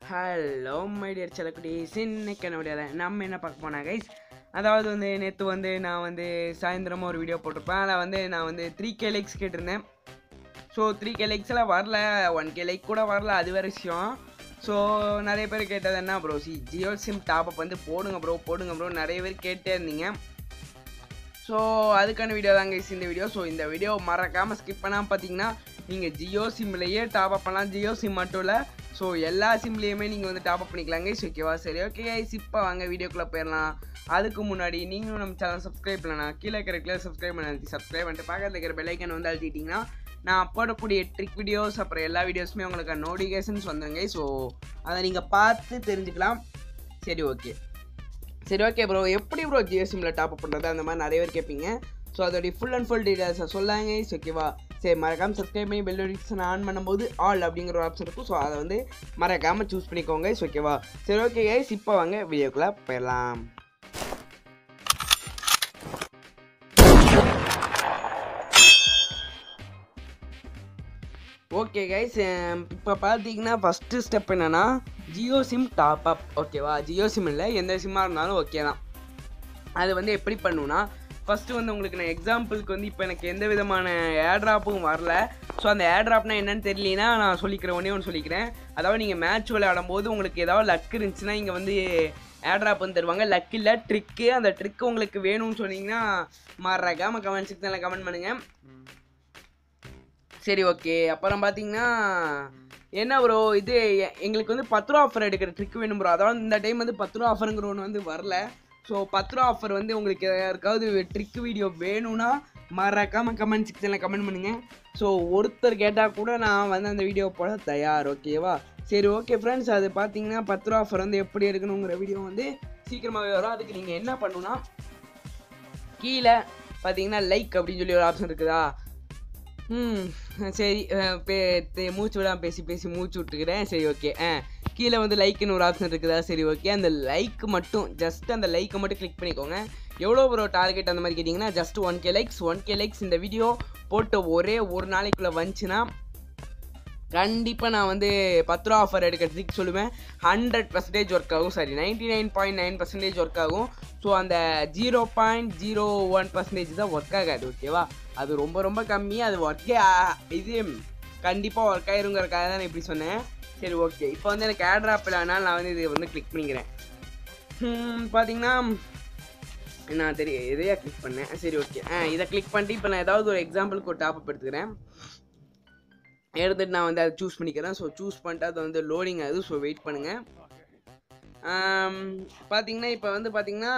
hello my dear செல்லக்குட்டீஸ் இன்னைக்கு என்ன வீடியோவில் நம்ம என்ன பார்க்க போனால் கைஸ் அதாவது வந்து நேற்று வந்து நான் வந்து சாயந்தரமாக ஒரு வீடியோ போட்டிருப்பேன் அதில் வந்து நான் வந்து த்ரீ கே லைக்ஸ் கேட்டிருந்தேன் ஸோ த்ரீ கே லைக்ஸ்லாம் வரல ஒன் கே லைக் கூட வரல அது வேறு விஷயம் ஸோ நிறைய பேர் கேட்டது என்ன ப்ரோ சி ஜியோ சிம் டாப்அப் வந்து போடுங்க ப்ரோ போடுங்க ப்ரோ நிறைய பேர் கேட்டே இருந்தீங்க ஸோ அதுக்கான வீடியோ தாங்க guys இந்த வீடியோ ஸோ இந்த வீடியோ மறக்காமல் ஸ்கிப் பண்ணாமல் பார்த்தீங்கன்னா நீங்கள் ஜியோ சிம்லேயே டாப்அப் பண்ணலாம் ஜியோ சிம் மட்டும் இல்லை ஸோ எல்லா சிம்லேயுமே நீங்கள் வந்து டாப்அப் பண்ணிக்கலாங்க கைஸ் ஓகேவா சரி ஓகே கைஸ் இப்போ வாங்க வீடியோக்குள்ளே போயிடலாம் அதுக்கு முன்னாடி நீங்களும் நம்ம சேனல் சப்ஸ்கிரைப் பண்ணலாம் கீழே இருக்கிற கீழே சப்ஸ்கிரைப் பண்ணி சப்ஸ்கிரைப் பண்ணிட்டு பக்கத்தில் இருக்கிற பெல்லைக்கன் வந்து அழுத்திட்டிங்கன்னா நான் போடக்கூடிய ட்ரிக் வீடியோஸ் அப்புறம் எல்லா வீடியோஸுமே உங்களுக்கு நோட்டிஃபிகேஷன்ஸ் வந்துருங்க ஸோ அதை நீங்கள் பார்த்து தெரிஞ்சுக்கலாம் சரி ஓகே சரி ஓகே ப்ரோ எப்படி ப்ரோ ஜியோ சிம்மில் டாப் பண்ணுறது அந்த மாதிரி நிறைய பேர் கேட்பீங்க ஸோ அதோடைய ஃபுல் அண்ட் ஃபுல் டீடைல்ஸை சொல்லாங்க ஓகேவா சரி மறக்காமல் சப்ஸ்கிரைப் பண்ணி பெல் நோட்டிஃபிகேஷன் ஆன் பண்ணும்போது ஆல் அப்படிங்கிற ஒரு ஆப்ஷன் இருக்கும் ஸோ அதை வந்து மறக்காமல் சூஸ் பண்ணிக்கோங்க ஓகேவா சரி ஓகே கைஸ் இப்போ வாங்க வீடியோக்குள்ளே போயிடலாம் ஓகே கைஸ் இப்போ பார்த்தீங்கன்னா ஃபஸ்ட்டு ஸ்டெப் என்னென்னா ஜியோ சிம் டாப் அப் ஓகேவா ஜியோ சிம் இல்லை எந்த சிம்மாக இருந்தாலும் ஓகே தான் அது வந்து எப்படி பண்ணுன்னா ஃபஸ்ட்டு வந்து உங்களுக்கு நான் எக்ஸாம்பிளுக்கு வந்து இப்போ எனக்கு எந்த விதமான ஏட்ராப்பும் வரல ஸோ அந்த ஏட்ராப்னா என்னன்னு தெரியலனா நான் சொல்லிக்கிறேன் ஒன்றே ஒன்று சொல்லிக்கிறேன் அதாவது நீங்கள் மேட்ச் விளையாடும் போது உங்களுக்கு ஏதாவது லக் இருந்துச்சுன்னா இங்கே வந்து ஏட்ராப் வந்து தருவாங்க லக் இல்லை ட்ரிக்கு அந்த ட்ரிக்கு உங்களுக்கு வேணும்னு சொன்னீங்கன்னா மறக்காமல் கமெண்ட் செக்ஷனில் கமெண்ட் பண்ணுங்கள் சரி ஓகே அப்புறம் பார்த்தீங்கன்னா என்ன ப்ரோ இது எ- எங்களுக்கு வந்து பத்து ரூபா ஆஃபர் எடுக்கிற ட்ரிக் வேணும் ப்ரோ அதாவது இந்த டைம் வந்து பத்து ரூபா ஆஃபருங்கிற ஒன்று வந்து வரல ஸோ பத்து ரூபா ஆஃபர் வந்து உங்களுக்கு யாருக்காவது ட்ரிக் வீடியோ வேணும்னா மறக்காமல் கமெண்ட் செக்ஷனில் கமெண்ட் பண்ணுங்கள் ஸோ ஒருத்தர் கேட்டால் கூட நான் வந்து அந்த வீடியோ போட தயார் ஓகேவா சரி ஓகே ஃப்ரெண்ட்ஸ் அது பார்த்தீங்கன்னா பத்து ரூபா ஆஃபர் வந்து எப்படி எடுக்கணுங்கிற வீடியோ வந்து சீக்கிரமாகவே வரும் அதுக்கு நீங்கள் என்ன பண்ணணும்னா கீழே பார்த்தீங்கன்னா லைக் அப்படின்னு சொல்லி ஒரு ஆப்ஷன் இருக்குதா ம் சரி அஹ், பே தே- மூச்சு விடாம பேசி பேசி மூச்சு விட்டுக்கிறேன் சரி ஓகே ஆ கீழே வந்து லைக்குன்னு ஒரு ஆப்ஷன் இருக்குதா சரி ஓகே அந்த லைக் மட்டும் ஜஸ்ட் அந்த லைக்கை மட்டும் கிளிக் பண்ணிக்கோங்க எவ்வளோ ஒரு டார்கெட் அந்த மாதிரி கேட்டிங்கன்னா just one K likes one K likes இந்த வீடியோ போட்ட ஒரே ஒரு நாளைக்குள்ளே வந்துச்சுன்னா கண்டிப்பாக நான் வந்து பத்து ரூபா ஆஃபர் எடுக்கிறதுக்கு சொல்லுவேன் ஹண்ட்ரட் பர்சன்டேஜ் ஒர்க் ஆகும் sorry ninety nine point nine percentage work ஆகும் ஸோ அந்த zero point zero one percentage தான் ஒர்க் ஆகாது ஓகேவா அது ரொம்ப ரொம்ப கம்மி அது ஒர்க்கே இது கண்டிப்பாக ஒர்க் ஆயிருங்கிறக்காக தான் நான் இப்படி சொன்னேன் சரி ஓகே இப்போ வந்து எனக்கு ஆட்ராப் இல்லைனால நான் வந்து இது வந்து கிளிக் பண்ணிக்கிறேன் ஹம், பார்த்தீங்கன்னா நான் தெரியும் எதையா கிளிக் பண்ணேன் சரி ஓகே ஆ இதை கிளிக் பண்ணிட்டு இப்போ நான் ஏதாவது ஒரு எக்ஸாம்பிளுக்கு ஒரு டாப்அப் எடுத்துக்கிறேன் எடுத்துட்டு நான் வந்து அதை சூஸ் பண்ணிக்கிறேன் ஸோ சூஸ் பண்ணிட்டு அது வந்து லோடிங் ஆகுது ஸோ வெயிட் பண்ணுங்கள் பார்த்தீங்கன்னா இப்போ வந்து பார்த்தீங்கன்னா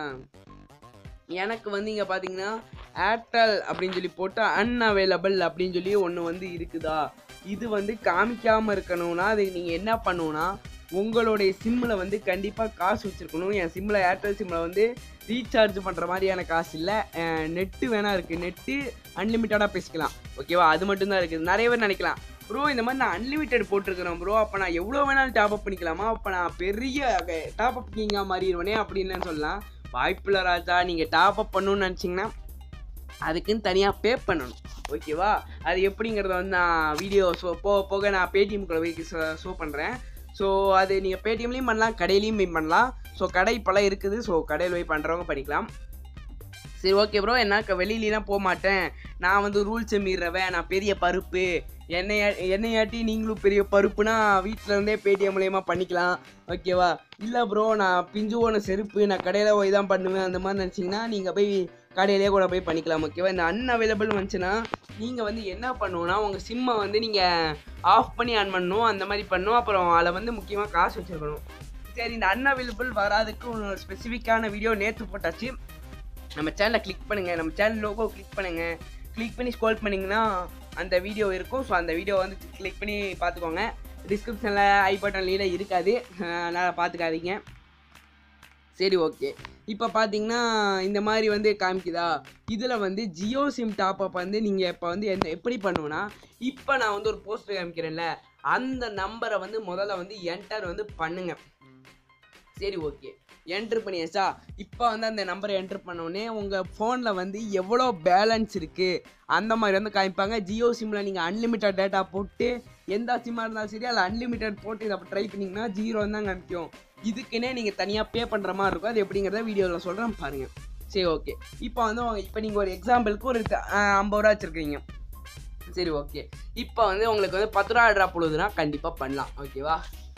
எனக்கு வந்து இங்கே பார்த்தீங்கன்னா ஏர்டெல் அப்படின்னு சொல்லி போட்டு அன்அவைலபிள் அப்படின்னு சொல்லி ஒன்று வந்து இருக்குதா இது வந்து காமிக்காமல் இருக்கணும்னா அது நீங்கள் என்ன பண்ணணும்னா உங்களுடைய சிம்மில் வந்து கண்டிப்பாக காசு வச்சுருக்கணும் என் சிம்மில் ஏர்டெல் சிம்மில் வந்து ரீசார்ஜ் பண்ணுற மாதிரியான காசு இல்லை நெட்டு வேணா இருக்குது நெட்டு அன்லிமிட்டடாக பேசிக்கலாம் ஓகேவா அது மட்டும்தான் இருக்குது நிறைய பேர் நினைக்கலாம் ப்ரோ இந்த மாதிரி நான் அன்லிமிட்டெட் போட்டிருக்கிறேன் ப்ரோ அப்போ நான் எவ்வளோ வேணாலும் டாப் அப் பண்ணிக்கலாமா அப்போ நான் பெரிய டாப் அப் கிங்காக மாறிடுவேனே அப்படின்னு சொல்லலாம் வாய்ப்பில்லை ராஜா நீங்கள் டாப் அப் பண்ணணும்னு நினச்சிங்கன்னா அதுக்குன்னு தனியாக பே பண்ணணும் ஓகேவா அது எப்படிங்கிறத வந்து நான் வீடியோ ஷோ போக போக நான் பேடிஎம்குள்ள போய் ஷோ பண்ணுறேன் ஸோ அது நீங்கள் பேடிஎம்லேயும் பண்ணலாம் கடையிலையும் போய் பண்ணலாம் ஸோ கடை இப்போலாம் இருக்குது ஸோ கடையில் போய் பண்ணுறவங்க பண்ணிக்கலாம் சரி ஓகே ப்ரோ என்ன வெளியிலாம் போக மாட்டேன் நான் வந்து ரூல்ஸை மீறவன் நான் பெரிய பருப்பு என்னையா என்னையாட்டி நீங்களும் பெரிய பருப்புனா வீட்டில் இருந்தே பேடிஎம் மூலயமா பண்ணிக்கலாம் ஓகேவா இல்லை ப்ரோ நான் பிஞ்சு போன செருப்பு நான் கடையில் போய் தான் பண்ணுவேன் அந்த மாதிரி நினச்சிங்கன்னா நீங்கள் போய் கடையிலே கூட போய் பண்ணிக்கலாம் ஓகேவா இந்த அன்அவைலபிள் வந்துச்சுன்னா நீங்கள் வந்து என்ன பண்ணணும்னா உங்கள் சிம்மை வந்து நீங்கள் ஆஃப் பண்ணி ஆன் பண்ணணும் அந்த மாதிரி பண்ணணும் அப்புறம் அதில் வந்து முக்கியமாக காசு வச்சுருக்கணும் சரி இந்த அன்அவைலபிள் வராதுக்கு ஒரு ஸ்பெசிஃபிக்கான வீடியோ நேற்று போட்டாச்சு நம்ம சேனலை கிளிக் பண்ணுங்கள் நம்ம சேனல் லோகோ கிளிக் பண்ணுங்கள் கிளிக் பண்ணி ஸ்க்ரோல் பண்ணிங்கன்னா அந்த வீடியோ இருக்கும் ஸோ அந்த வீடியோ வந்து கிளிக் பண்ணி பார்த்துக்கோங்க டிஸ்கிரிப்ஷனில் ஐ பட்டன்லாம் இருக்காது அதனால் பார்த்துக்காதீங்க சரி ஓகே இப்போ பார்த்தீங்கன்னா இந்த மாதிரி வந்து காமிக்குதா இதில் வந்து ஜியோ சிம் டாப்அப் வந்து நீங்கள் இப்போ வந்து என்ன எப்படி பண்ணுவோன்னா இப்போ நான் வந்து ஒரு போஸ்டர் காமிக்கிறேன்ல அந்த நம்பரை வந்து முதல்ல வந்து என்டர் வந்து பண்ணுங்க சரி ஓகே என்ட்ரு பண்ணியாச்சா இப்போ வந்து அந்த நம்பரை என்ட்ரு பண்ணோடனே உங்கள் ஃபோனில் வந்து எவ்வளோ பேலன்ஸ் இருக்குது அந்த மாதிரி வந்து காமிப்பாங்க ஜியோ சிம்மில் நீங்கள் அன்லிமிட்டட் டேட்டா போட்டு எந்த சிம்மாக இருந்தாலும் சரி அதில் அன்லிமிட்டட் போட்டு இதை ட்ரை பண்ணிங்கன்னா ஜீரோ தான் காமிக்கும் இதுக்குன்னே நீங்கள் தனியாக பே பண்ணுற மாதிரி இருக்கும் அது எப்படிங்கிறத வீடியோவில் சொல்கிறேன் பாருங்கள் சரி ஓகே இப்போ வந்து இப்போ நீங்கள் ஒரு எக்ஸாம்பிளுக்கு ஒரு த- ஆ, ஐம்பது ரூபா வச்சுருக்கீங்க சரி ஓகே இப்போ வந்து உங்களுக்கு வந்து பத்து ரூபா ட்ராப் பொழுதுனா கண்டிப்பாக பண்ணலாம் ஓகேவா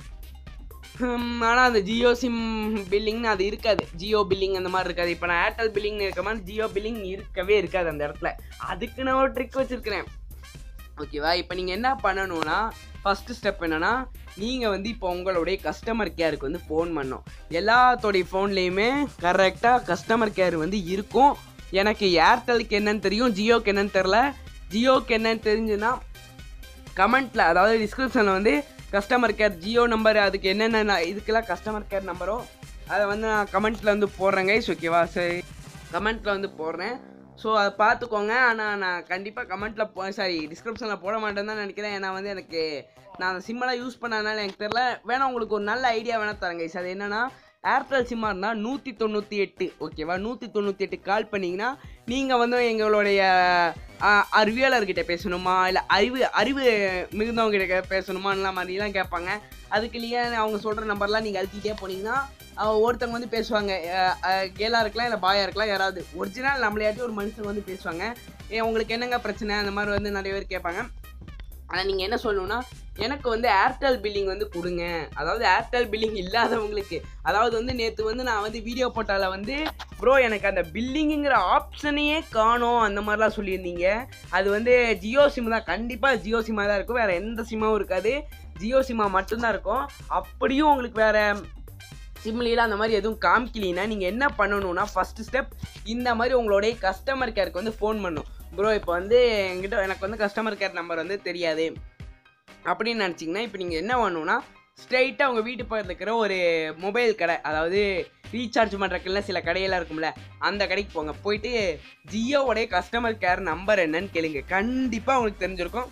ஆனால் அந்த ஜியோ சிம் பில்லிங்னு அது இருக்காது ஜியோ பில்லிங் அந்த மாதிரி இருக்காது இப்போ நான் ஏர்டெல் பில்லிங் இருக்க மாதிரி ஜியோ பில்லிங் இருக்கவே இருக்காது அந்த இடத்துல அதுக்கு நான் ஒரு ட்ரிக் வச்சுருக்கிறேன் ஓகேவா இப்போ நீங்கள் என்ன பண்ணணும்னா ஃபஸ்ட்டு ஸ்டெப் என்னன்னா நீங்கள் வந்து இப்போ உங்களுடைய கஸ்டமர் கேருக்கு வந்து ஃபோன் பண்ணணும் எல்லாத்தோடைய ஃபோன்லேயுமே கரெக்டாக கஸ்டமர் கேர் வந்து இருக்கும் எனக்கு ஏர்டெலுக்கு என்னன்னு தெரியும் ஜியோக்கு என்னன்னு தெரில ஜியோக்கு என்னன்னு தெரிஞ்சுன்னா கமெண்ட்டில் அதாவது டிஸ்கிரிப்ஷனில் வந்து கஸ்டமர் கேர் ஜியோ நம்பர் அதுக்கு என்னென்ன இதுக்கெல்லாம் கஸ்டமர் கேர் நம்பரோ அதை வந்து நான் கமெண்ட்டில் வந்து போடுறேன் கைஸ் ஓகேவா சரி கமெண்ட்டில் வந்து போடுறேன் ஸோ அதை பார்த்துக்கோங்க ஆனால் நான் கண்டிப்பாக கமெண்ட்டில் போ சாரி டிஸ்கிரிப்ஷனில் போட மாட்டேன்னு தான் நினைக்கிறேன் ஏன்னா வந்து எனக்கு நான் அந்த சிம்மெல்லாம் யூஸ் பண்ணனால எனக்கு தெரில வேணா உங்களுக்கு ஒரு நல்ல ஐடியா வேணா தரேன் கைஸ் அது என்னன்னா ஏர்டெல் சிம்மாக இருந்தால் நூற்றி தொண்ணூற்றி எட்டு ஓகேவா நூற்றி தொண்ணூற்றி எட்டு கால் பண்ணிங்கன்னா நீங்கள் வந்து எங்களுடைய ஆ, அறிவியலர்கிட்ட பேசணுமா இல்லை அறிவு அறிவு மிகுந்தவங்க கிட்ட பேசணுமான்லாம் மாதிரிலாம் கேட்பாங்க அதுக்கு நீங்கள் அவங்க சொல்கிற நம்பர்லாம் நீங்கள் அழுத்திட்டே போனீங்கன்னா அவ ஒருத்தவங்க வந்து பேசுவாங்க கேலாக இருக்கலாம் இல்லை பாயாக இருக்கலாம் யாராவது ஒரிஜினல் நம்மளையாட்டி ஒரு மனுஷங்க வந்து பேசுவாங்க ஏன் உங்களுக்கு என்னங்க பிரச்சனை அந்த மாதிரி வந்து நிறைய பேர் கேட்பாங்க ஆனால் நீங்கள் என்ன சொல்லணும்னா எனக்கு வந்து ஏர்டெல் பில்லிங் வந்து கொடுங்க அதாவது ஏர்டெல் பில்லிங் இல்லாதவங்களுக்கு அதாவது வந்து நேற்று வந்து நான் வந்து வீடியோ போட்டால வந்து ப்ரோ எனக்கு அந்த பில்லிங்குங்கிற ஆப்ஷனையே காணோம் அந்த மாதிரிலாம் சொல்லியிருந்தீங்க அது வந்து ஜியோ சிம் தான் கண்டிப்பாக ஜியோ சிம்மாக தான் இருக்கும் வேறு எந்த சிம்மாவும் இருக்காது ஜியோ சிம்மா மட்டும்தான் இருக்கும் அப்படியும் உங்களுக்கு வேறு சிம்லியில் அந்த மாதிரி எதுவும் காமிக்கலினா நீங்கள் என்ன பண்ணணும்னா ஃபஸ்ட்டு ஸ்டெப் இந்த மாதிரி உங்களுடைய கஸ்டமர் கேருக்கு வந்து ஃபோன் பண்ணும் ப்ரோ இப்போ வந்து என்கிட்ட எனக்கு வந்து கஸ்டமர் கேர் நம்பர் வந்து தெரியாது அப்படின்னு நினச்சிங்கன்னா இப்போ நீங்கள் என்ன பண்ணணும்னா ஸ்ட்ரைட்டாக உங்கள் வீட்டு பக்கத்தில் இருக்கிற ஒரு மொபைல் கடை அதாவது ரீசார்ஜ் பண்ணுறதுக்குள்ள சில கடையெல்லாம் இருக்கும்ல அந்த கடைக்கு போங்க போயிட்டு ஜியோவோடைய கஸ்டமர் கேர் நம்பர் என்னன்னு கேளுங்க கண்டிப்பாக உங்களுக்கு தெரிஞ்சிருக்கும்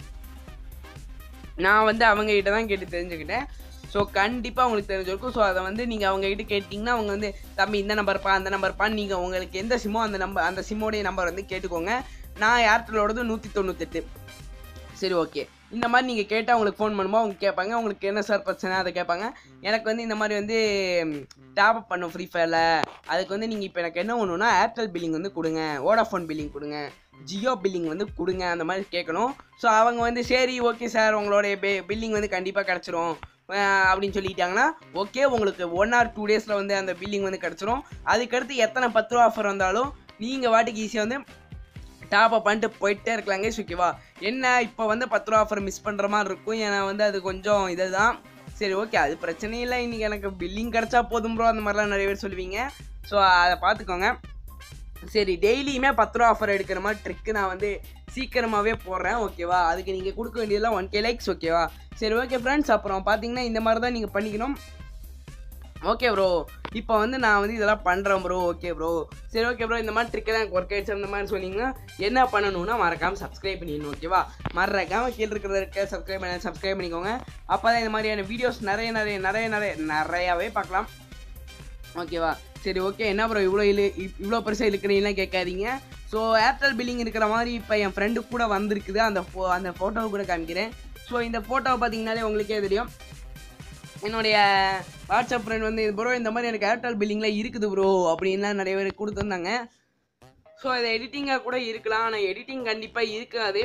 நான் வந்து அவங்க கிட்ட தான் கேட்டு தெரிஞ்சுக்கிட்டேன் ஸோ கண்டிப்பாக உங்களுக்கு தெரிஞ்சிருக்கும் ஸோ அதை வந்து நீங்கள் அவங்க கிட்ட கேட்டிங்கன்னா அவங்க வந்து தம்பி இந்த நம்பர்ப்பா அந்த நம்பர்ப்பா நீங்கள் உங்களுக்கு எந்த சிம்மோ அந்த நம்பர் அந்த சிம்மோடைய நம்பர் வந்து கேட்டுக்கோங்க நான் ஏர்டெலோடது நூற்றி தொண்ணூத்தெட்டு சரி ஓகே இந்த மாதிரி நீங்கள் கேட்டால் உங்களுக்கு ஃபோன் பண்ணும்போது அவங்க கேட்பாங்க உங்களுக்கு என்ன சார் பிரச்சனை அதை கேட்பாங்க எனக்கு வந்து இந்த மாதிரி வந்து டாப் அப் பண்ணும் ஃப்ரீ ஃபயரில் அதுக்கு வந்து நீங்கள் இப்போ எனக்கு என்ன ஒன்றுனா ஏர்டெல் பில்லிங் வந்து கொடுங்க வோடாஃபோன் பில்லிங் கொடுங்க ஜியோ பில்லிங் வந்து கொடுங்க அந்த மாதிரி கேட்கணும் ஸோ அவங்க வந்து சரி ஓகே சார் உங்களுடைய பே பில்லிங் வந்து கண்டிப்பாக கிடச்சிரும் அப்படின்னு சொல்லிட்டாங்கன்னா ஓகே உங்களுக்கு ஒன் ஆர் டூ டேஸில் வந்து அந்த பில்லிங் வந்து கிடச்சிரும் அதுக்கடுத்து எத்தனை பத்து ரூபா ஆஃபர் வந்தாலும் நீங்கள் வாட்டுக்கு ஈஸியாக வந்து டாப் அப் பண்ணிட்டு போயிட்டே இருக்கலாங்க ஓகேவா என்ன இப்போ வந்து பத்து ரூபா ஆஃபர் மிஸ் பண்ணுற மாதிரி இருக்கும் ஏன்னா வந்து அது கொஞ்சம் இதுதான் சரி ஓகே அது பிரச்சனை இல்லை இன்றைக்கி எனக்கு பில்லிங் கிடச்சா போதும் ப்ரோ அந்த மாதிரிலாம் நிறைய பேர் சொல்லுவீங்க ஸோ அதை பார்த்துக்கோங்க சரி டெய்லியுமே பத்து ரூபா ஆஃபர் எடுக்கிற மாதிரி ட்ரிக்கு நான் வந்து சீக்கிரமாகவே போடுறேன் ஓகேவா அதுக்கு நீங்கள் கொடுக்க வேண்டியதெல்லாம் ஒன் கே லைக்ஸ் ஓகேவா சரி ஓகே ஃப்ரெண்ட்ஸ் அப்புறம் பார்த்தீங்கன்னா இந்த மாதிரி தான் நீங்கள் பண்ணிக்கணும் ஓகே ப்ரோ இப்போ வந்து நான் வந்து இதெல்லாம் பண்ணுறேன் ப்ரோ ஓகே ப்ரோ சரி ஓகே ப்ரோ இந்த மாதிரி ட்ரிக்கெல்லாம் எனக்கு ஒர்க் ஆயிடுச்சு அந்த மாதிரி சொன்னீங்கன்னா என்ன பண்ணணும்னா மறக்காமல் சப்ஸ்கிரைப் பண்ணிடணும் ஓகேவா மறக்காமல் கீழே இருக்கிறத இருக்க சப்ஸ்கிரைப் பண்ண சப்ஸ்கிரைப் பண்ணிக்கோங்க அப்போ தான் இந்த மாதிரியான வீடியோஸ் நிறைய நிறைய நிறைய நிறைய நிறையாவே பார்க்கலாம் ஓகேவா சரி ஓகே என்ன ப்ரோ இவ்வளோ இழு இவ்வளோ பெருசாக இழுக்கிறீங்கலாம் கேட்காதீங்க ஸோ ஏர்டெல் பில்லிங் இருக்கிற மாதிரி இப்போ என் ஃப்ரெண்டு கூட வந்திருக்குது அந்த ஃபோ அந்த ஃபோட்டோவை கூட காமிக்கிறேன் ஸோ இந்த ஃபோட்டோவை பார்த்தீங்கனாலே உங்களுக்கே தெரியும் என்னுடைய வாட்ஸ்அப் ஃப்ரெண்ட் வந்து ப்ரோ இந்த மாதிரி எனக்கு ஏர்டெல் பில்லிங்கில் இருக்குது ப்ரோ அப்படின்லாம் நிறைய பேர் கொடுத்துருந்தாங்க ஸோ இது எடிட்டிங்காக கூட இருக்கலாம் ஆனால் எடிட்டிங் கண்டிப்பாக இருக்காது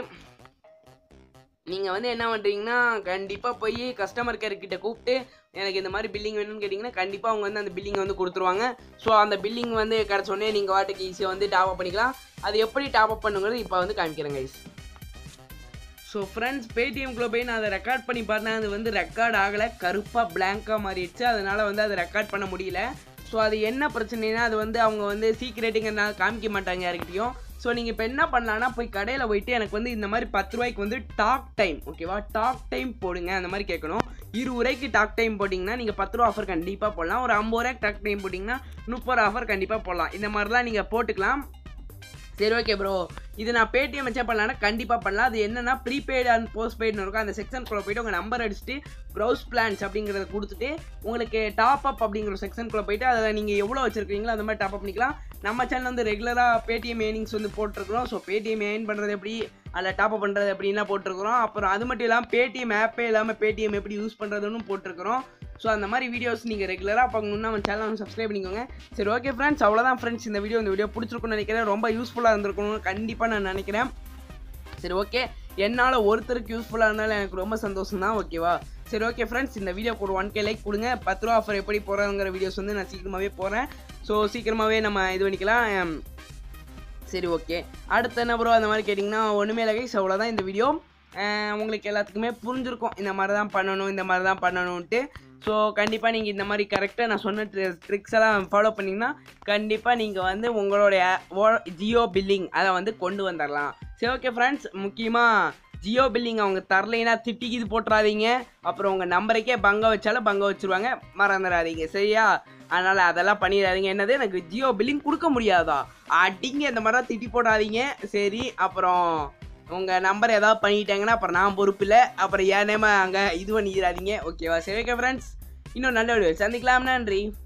நீங்கள் வந்து என்ன பண்ணுறீங்கன்னா கண்டிப்பாக போய் கஸ்டமர் கேர் கிட்ட கூப்பிட்டு எனக்கு இந்த மாதிரி பில்லிங் வேணும்னு கேட்டிங்கன்னா கண்டிப்பாக அவங்க வந்து அந்த பில்லிங் வந்து கொடுத்துருவாங்க ஸோ அந்த பில்லிங் வந்து கிடச்சோடனே நீங்கள் வாட்டுக்கு ஈஸியாக வந்து டாப் அப் பண்ணிக்கலாம் அது எப்படி டாப் அப் பண்ணுங்கிறது இப்போ வந்து காமிக்கிறேன் கைஸ் ஸோ ஃப்ரெண்ட்ஸ் பேடிஎம்குள்ளே போய் நான் அதை ரெக்கார்ட் பண்ணி பார்த்தேன் அது வந்து ரெக்கார்ட் ஆகலை கருப்பாக பிளாங்காக மாறிடுச்சு அதனால் வந்து அதை ரெக்கார்ட் பண்ண முடியல ஸோ அது என்ன பிரச்சனைனா அது வந்து அவங்க வந்து சீக்ரெட்டுங்கிறனால காமிக்க மாட்டாங்க யாருக்கிட்டையும் ஸோ நீங்கள் இப்போ என்ன பண்ணலான்னா போய் கடையில் போயிட்டு எனக்கு வந்து இந்த மாதிரி பத்து ரூபாய்க்கு வந்து டாக் டைம் ஓகேவா டாக் டைம் போடுங்க அந்த மாதிரி கேட்கணும் இருபது ரூபாய்க்கு டாக் டைம் போட்டிங்கன்னா நீங்கள் பத்து ரூபா ஆஃபர் கண்டிப்பாக போடலாம் ஒரு ஐம்பது ரூபாய்க்கு டாக் டைம் போட்டிங்கன்னா முப்பது ரூபா ஆஃபர் கண்டிப்பாக போடலாம் இந்த மாதிரிலாம் நீங்கள் போட்டுக்கலாம் சரி ஓகே ப்ரோ இது நான் பேடிஎம் வச்சா பண்ணலாம்னா கண்டிப்பாக பண்ணலாம் அது என்னன்னா ப்ரீபெய்டு அண்ட் போஸ்ட் பெய்டுன்னு இருக்கும் அந்த செக்ஷனுக்குள்ளே போயிட்டு உங்கள் நம்பர் அடிச்சுட்டு ப்ரௌஸ் பிளான்ஸ் அப்படிங்கிறத கொடுத்துட்டு உங்களுக்கு டாப் அப் அப்படிங்கிற செக்ஷனுக்குள்ளே போயிட்டு அதை நீங்கள் எவ்வளோ வச்சிருக்கீங்களோ அந்த மாதிரி டாப் அப் பண்ணிக்கலாம் நம்ம சேனல் வந்து ரெகுலராக பேடிஎம் ஏர்னிங்ஸ் வந்து போட்டிருக்கிறோம் ஸோ பேடிஎம் ஏர்ன் பண்ணுறது எப்படி அதில் டாப் அப் பண்ணுறது எப்படின்லாம் போட்டிருக்கிறோம் அப்புறம் அது மட்டும் இல்லாமல் பேடிஎம் ஆப்பே இல்லாமல் பேடிஎம் எப்படி யூஸ் பண்ணுறதுன்னு போட்டிருக்கிறோம் ஸோ அந்த மாதிரி வீடியோஸ் நீங்கள் ரெகுலராக பார்க்கணுன்னா நம்ம சேனல் வந்து சப்ஸ்கிரைப் பண்ணிக்கோங்க சரி ஓகே ஃப்ரெண்ட்ஸ் அவ்வளோதான் ஃப்ரெண்ட்ஸ் இந்த வீடியோ இந்த வீடியோ பிடிச்சிருக்குன்னு நினைக்கிறேன் ரொம்ப யூஸ்ஃபுல்லாக இருந்திருக்கணும்னு கண்டிப்பாக நான் நினைக்கிறேன் சரி ஓகே என்னால் ஒருத்தருக்கு யூஸ்ஃபுல்லாக இருந்தாலும் எனக்கு ரொம்ப சந்தோஷம் தான் ஓகேவா சரி ஓகே ஃப்ரெண்ட்ஸ் இந்த வீடியோக்கு ஒரு ஒன் கே லைக் கொடுங்க பத்து ரூபா ஆஃபர் எப்படி போகிறதுங்கிற வீடியோஸ் வந்து நான் சீக்கிரமாகவே போகிறேன் ஸோ சீக்கிரமாகவே நம்ம இது பண்ணிக்கலாம் சரி ஓகே அடுத்து என்ன ப்ரோ அந்த மாதிரி கேட்டிங்கன்னா ஒன்றுமே இல்லை கைஸ் அவ்வளோதான் இந்த வீடியோ உங்களுக்கு எல்லாத்துக்குமே புரிஞ்சிருக்கும் இந்த மாதிரி தான் பண்ணணும் இந்த மாதிரி தான் பண்ணணுன்ட்டு ஸோ கண்டிப்பாக நீங்கள் இந்த மாதிரி கரெக்டாக நான் சொன்ன ட்ரிக்ஸ் எல்லாம் ஃபாலோ பண்ணிங்கன்னா கண்டிப்பாக நீங்கள் வந்து உங்களுடைய ஜியோ பில்லிங் அதை வந்து கொண்டு வந்துடலாம் சரி ஓகே ஃப்ரெண்ட்ஸ் முக்கியமாக ஜியோ பில்லிங் அவங்க தரலைன்னா திட்டிக்கு இது போட்டுறாதீங்க அப்புறம் உங்கள் நம்பருக்கே பங்க வச்சாலும் பங்க வச்சுருவாங்க மறந்துடாதீங்க சரியா அதனால் அதெல்லாம் பண்ணிடாதீங்க என்னது எனக்கு ஜியோ பில்லிங் கொடுக்க முடியாதா அடிங்க இந்த மாதிரிலாம் திட்டி போடாதீங்க சரி அப்புறம் உங்கள் நம்பர் ஏதாவது பண்ணிட்டாங்கன்னா அப்புறம் நான் பொறுப்பு இல்லை அப்புறம் ஏன் நேம அங்கே இது பண்ணிடாதீங்க ஓகேவா சரி ஓகே ஃப்ரெண்ட்ஸ் இன்னும் நல்ல வீடியோ சந்திக்கலாம் நன்றி